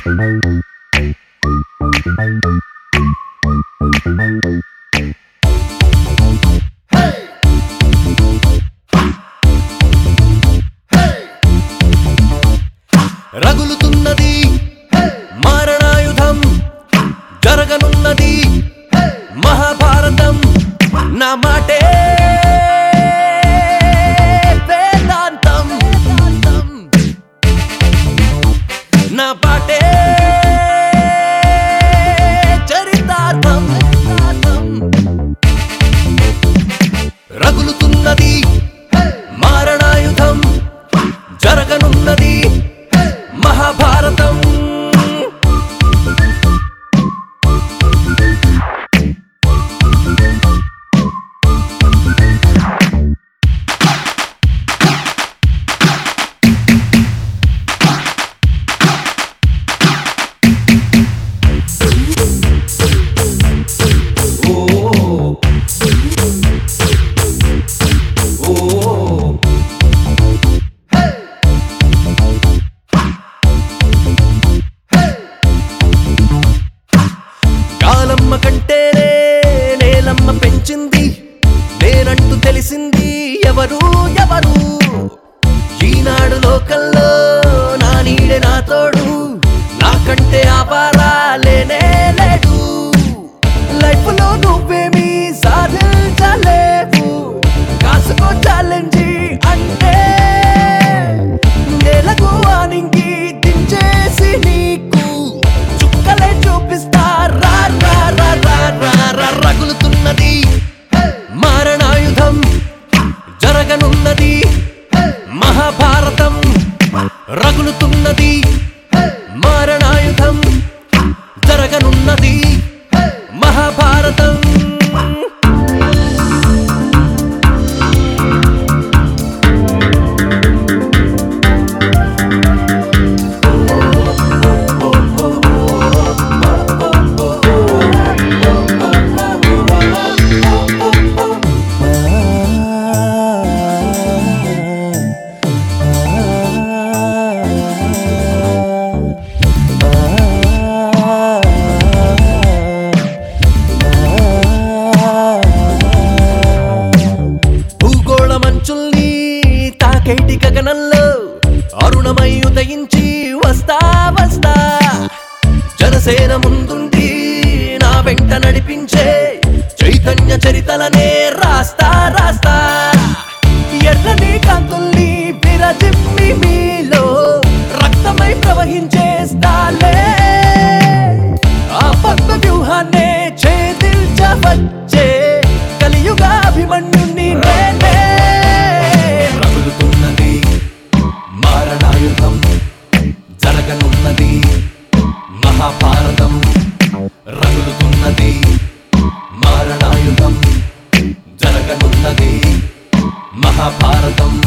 రగులుతున్నది మారణాయుధం జరగనున్నది మహాభారతం నా మాటే వేదాంతం నా పాటే చరితార్థం రగులుతున్నది మారణాయుధం జరగనున్నది మహాభారతం కాలమ్మ కంటేనే నేలమ్మ పెంచింది నేనంటూ తెలిసింది ఎవరు ఎవరు ఈనాడు లోకల్లో నా నీడే నా తోడు నాకంటే ఆపారా లేనే లేడు లైఫ్ లో నువ్వేమీ సాధించలేవు కాసుకో ఛాలెంజ్ అంటే నేలకు ఆనింగి దించేసి నీకు చుక్కలే చూపిస్తా రా రా రా రా రా రా రగులుతున్నది మారణాయుధం జరగనున్నది మహాభారతం రగులుతున్నది మారణాయుధం జరగనున్నది మహాభారతం భూగోళ మంచుల్ని తాకేటి గగనంలో అరుణమై ఉదయించి వస్తా వస్తా జనసేన ముందుండి నా వెంట నడిపించే చైతన్య చరితలనే రాస్తా రాస్తా ఎర్రని కాంతుల్ని విరజిమ్మి మీలో రక్తమై ప్రవహించేస్తాలే ఆ పద్మ వ్యూహాన్నే ఛేదించవచ్చే కలియుగ అభిమన్యుని నేనే రగులుతున్నది మారణాయుధం జరగనున్నది మహాభారతం రగులుతున్నది మారణాయుధం జరగనున్నది మహాభారతం